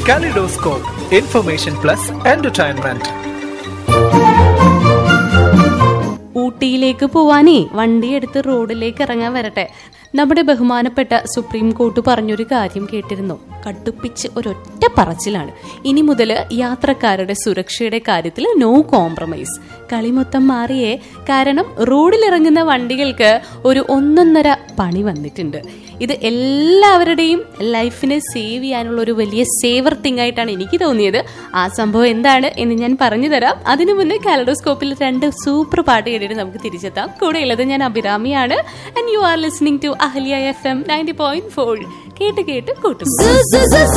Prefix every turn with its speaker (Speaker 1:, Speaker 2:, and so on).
Speaker 1: Kaleidoscope, information plus entertainment.
Speaker 2: ഊട്ടിയിലേക്ക് പോവാനേ വണ്ടി എടുത്ത് റോഡിലേക്ക് ഇറങ്ങാൻ വരട്ടെ നമ്മുടെ ബഹുമാനപ്പെട്ട സുപ്രീം കോർട്ട് പറഞ്ഞൊരു കാര്യം കേട്ടിരുന്നു കടുപ്പിച്ച് ഒരൊറ്റ പറച്ചിലാണ് ഇനി മുതൽ യാത്രക്കാരുടെ സുരക്ഷയുടെ കാര്യത്തിൽ നോ കോംപ്രമൈസ് കളിമൊത്തം മാറിയേ കാരണം റോഡിലിറങ്ങുന്ന വണ്ടികൾക്ക് ഒരു ഒന്നൊന്നര പണി വന്നിട്ടുണ്ട് ഇത് എല്ലാവരുടെയും ലൈഫിനെ സേവ് ചെയ്യാനുള്ള ഒരു വലിയ സേവർ തിങ് ആയിട്ടാണ് എനിക്ക് തോന്നിയത് ആ സംഭവം എന്താണ് എന്ന് ഞാൻ പറഞ്ഞു തരാം അതിനു മുന്നേ കാലഡോസ്കോപ്പിൽ രണ്ട് സൂപ്പർ പാട്ട് കേട്ടിട്ട് നമുക്ക് തിരിച്ചെത്താം കൂടെയുള്ളത് ഞാൻ അഭിരാമിയാണ് and you are listening to Ahalya F M ninety point four കേട്ട് കേട്ട് കൂട്ടും